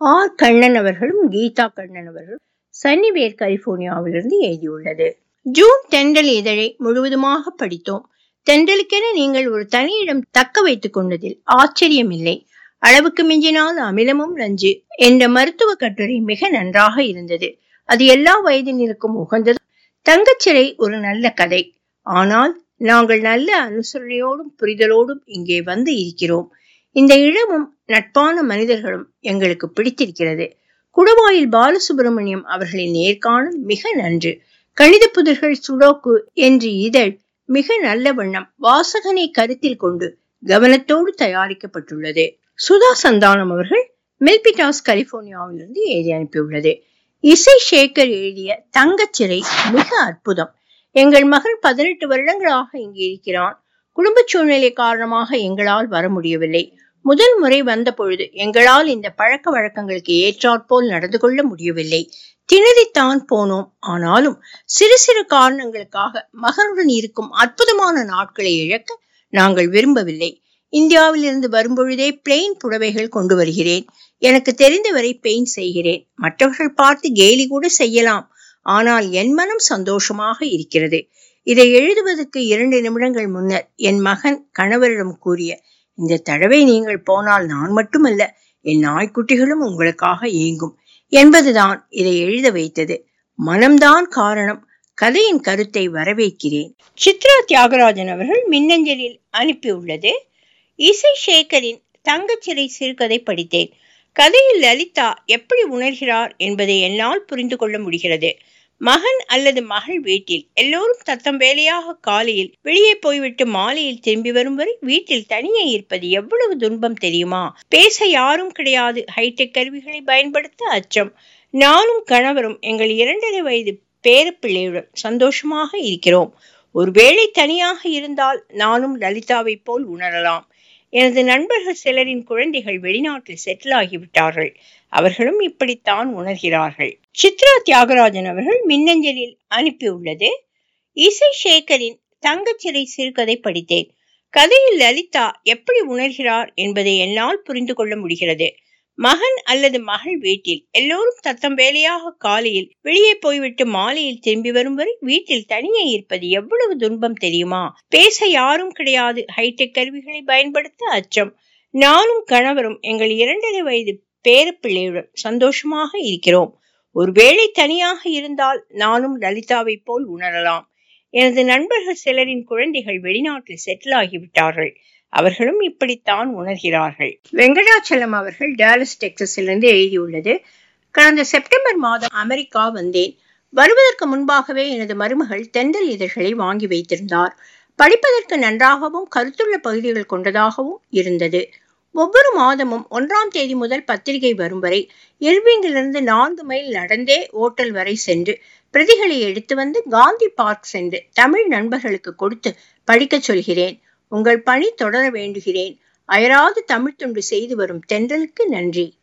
R Kannan அவர்களும் கீதா கண்ணன் அவர்களும் சன்னிவேர் கலிபோர்னியாவிலிருந்து எழுதியுள்ளது ஜூன் தென்றல் இதழை முழுவதுமாக படித்தோம் தென்றலுக்கென நீங்கள் ஒரு தனியிடம் தக்க வைத்துக் கொண்டதில் ஆச்சரியமில்லை அளவுக்கு மிஞ்சினால் அமிலமும் நஞ்சு என்ற மருத்துவ கட்டுரை மிக நன்றாக இருந்தது அது எல்லா வயதினருக்கும் உகந்தது தங்கச்சிறை ஒரு நல்ல கதை ஆனால் நாங்கள் நல்ல அனுசரணையோடும் புரிதலோடும் இங்கே வந்து இருக்கிறோம் இந்த இடமும் நட்பான மனிதர்களும் எங்களுக்கு பிடித்திருக்கிறது குடவாயில் பாலசுப்பிரமணியம் அவர்களின் நேர்காணல் மிக நன்று கணித புதிர்கள் சுடோக்கு என்று இதழ் மிக நல்ல வண்ணம் வாசகனை கருத்தில் கொண்டு கவனத்தோடு தயாரிக்கப்பட்டுள்ளது சுதா சந்தானம் அவர்கள் மெல்பிட்டாஸ் கலிபோர்னியாவிலிருந்து எழுதி அனுப்பியுள்ளது இசை சேகர் எழுதிய தங்கச்சிறை மிக அற்புதம் எங்கள் மகன் பதினெட்டு வருடங்களாக இங்கு இருக்கிறான் குடும்ப சூழ்நிலை காரணமாக எங்களால் வர முடியவில்லை முதல் முறை வந்த பொழுது எங்களால் இந்த பழக்க வழக்கங்களுக்கு ஏற்றாற்போல் நடந்து கொள்ள முடியவில்லை திணறித்தான் போனோம் ஆனாலும் சிறு சிறு காரணங்களுக்காக மகனுடன் இருக்கும் அற்புதமான நாட்களை இழக்க நாங்கள் விரும்பவில்லை இந்தியாவிலிருந்து வரும்பொழுதே பிளெயின் புடவைகள் கொண்டு வருகிறேன் எனக்கு தெரிந்தவரை பெயிண்ட் செய்கிறேன் மற்றவர்கள் பார்த்து கேலி கூட செய்யலாம் ஆனால் என் மனம் சந்தோஷமாக இருக்கிறது இதை எழுதுவதற்கு இரண்டு நிமிடங்கள் முன்னர் என் மகன் கணவரிடம் கூறிய இந்த தடவை நீங்கள் போனால் நான் மட்டுமல்ல என் நாய்க்குட்டிகளும் உங்களுக்காக ஏங்கும் என்பதுதான் இதை எழுத வைத்தது மனம்தான் காரணம் கதையின் கருத்தை வரவேற்கிறேன் சித்ரா தியாகராஜன் அவர்கள் மின்னஞ்சலில் அனுப்பியுள்ளது இசை சேகரின் தங்கச்சிறை சிறுகதை படித்தேன் கதையில் லலிதா எப்படி உணர்கிறார் என்பதை என்னால் புரிந்து கொள்ள முடிகிறது மகன் அல்லது மகள் வீட்டில் எல்லோரும் தத்தம் வேலையாக காலையில் வெளியே போய்விட்டு மாலையில் திரும்பி வரும் வரை வீட்டில் தனியே இருப்பது எவ்வளவு துன்பம் தெரியுமா பேச யாரும் கிடையாது ஹைடெக் கருவிகளை பயன்படுத்த அச்சம் நானும் கணவரும் எங்கள் இரண்டரை வயது பேரப்பிள்ளையுடன் சந்தோஷமாக இருக்கிறோம் ஒருவேளை தனியாக இருந்தால் நானும் லலிதாவை போல் உணரலாம் எனது நண்பர்கள் சிலரின் குழந்தைகள் வெளிநாட்டில் செட்டில் ஆகிவிட்டார்கள் அவர்களும் இப்படித்தான் உணர்கிறார்கள் சித்ரா தியாகராஜன் அவர்கள் மின்னஞ்சலில் அனுப்பியுள்ளது இசை சேகரின் தங்கச்சிறை சிறுகதை படித்தேன் கதையில் லலிதா எப்படி உணர்கிறார் என்பதை என்னால் புரிந்து கொள்ள முடிகிறது மகன் அல்லது மகள் வீட்டில் எல்லோரும் தத்தம் வேலையாக காலையில் வெளியே போய்விட்டு மாலையில் திரும்பி வரும் வரை வீட்டில் தனியே இருப்பது எவ்வளவு துன்பம் தெரியுமா பேச யாரும் கிடையாது ஹைடெக் கருவிகளை பயன்படுத்த அச்சம் நானும் கணவரும் எங்கள் இரண்டரை வயது பேரப்பிள்ளையுடன் சந்தோஷமாக இருக்கிறோம் ஒருவேளை தனியாக இருந்தால் நானும் லலிதாவை போல் உணரலாம் எனது நண்பர்கள் சிலரின் குழந்தைகள் வெளிநாட்டில் செட்டில் ஆகிவிட்டார்கள் அவர்களும் இப்படித்தான் உணர்கிறார்கள் வெங்கடாச்சலம் அவர்கள் டாலஸ் டெக்சஸிலிருந்து எழுதியுள்ளது கடந்த செப்டம்பர் மாதம் அமெரிக்கா வந்தேன் வருவதற்கு முன்பாகவே எனது மருமகள் தென்றல் இதழ்களை வாங்கி வைத்திருந்தார் படிப்பதற்கு நன்றாகவும் கருத்துள்ள பகுதிகள் கொண்டதாகவும் இருந்தது ஒவ்வொரு மாதமும் ஒன்றாம் தேதி முதல் பத்திரிகை வரும் வரை எல்விங்கிலிருந்து நான்கு மைல் நடந்தே ஓட்டல் வரை சென்று பிரதிகளை எடுத்து வந்து காந்தி பார்க் சென்று தமிழ் நண்பர்களுக்கு கொடுத்து படிக்கச் சொல்கிறேன் உங்கள் பணி தொடர வேண்டுகிறேன் அயராது தமிழ் தொண்டு செய்து வரும் தென்றலுக்கு நன்றி